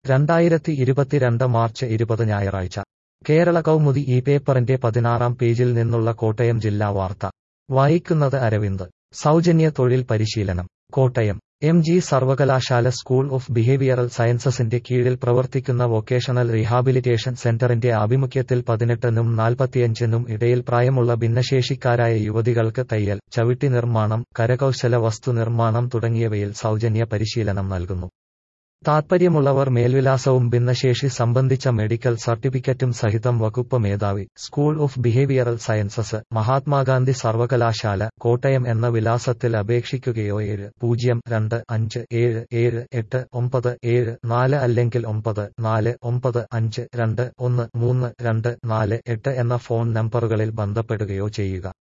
രണ്ടായിരത്തി ഇരുപത്തിരണ്ട് മാർച്ച് ഇരുപത് ഞായറാഴ്ച കേരള കൗമുദി ഈ പേപ്പറിന്റെ പതിനാറാം പേജിൽ നിന്നുള്ള കോട്ടയം ജില്ലാ വാർത്ത വായിക്കുന്നത് അരവിന്ദ് സൗജന്യ തൊഴിൽ പരിശീലനം കോട്ടയം എം ജി സർവകലാശാല സ്കൂൾ ഓഫ് ബിഹേവിയറൽ സയൻസസിന്റെ കീഴിൽ പ്രവർത്തിക്കുന്ന വൊക്കേഷണൽ റീഹാബിലിറ്റേഷൻ സെന്ററിന്റെ ആഭിമുഖ്യത്തിൽ പതിനെട്ടിനും നാൽപ്പത്തിയഞ്ചിനും ഇടയിൽ പ്രായമുള്ള ഭിന്നശേഷിക്കാരായ യുവതികൾക്ക് തയ്യൽ ചവിട്ടി നിർമ്മാണം കരകൗശല വസ്തു നിർമ്മാണം തുടങ്ങിയവയിൽ സൗജന്യ പരിശീലനം നൽകുന്നു താൽപ്പര്യമുള്ളവർ മേൽവിലാസവും ഭിന്നശേഷി സംബന്ധിച്ച മെഡിക്കൽ സർട്ടിഫിക്കറ്റും സഹിതം വകുപ്പ് മേധാവി school of behavioural sciences Mahatma Gandhi സർവകലാശാല കോട്ടയം എന്ന വിലാസത്തിൽ അപേക്ഷിക്കുകയോ ഏഴ് പൂജ്യം രണ്ട് അഞ്ച് ഏഴ് ഏഴ് എട്ട് ഒമ്പത് ഏഴ് നാല് അല്ലെങ്കിൽ ഒമ്പത് നാല് ഒമ്പത് അഞ്ച് രണ്ട് ഒന്ന് മൂന്ന് രണ്ട് നാല് എട്ട് എന്ന ഫോൺ നമ്പറുകളിൽ ബന്ധപ്പെടുകയോ ചെയ്യുക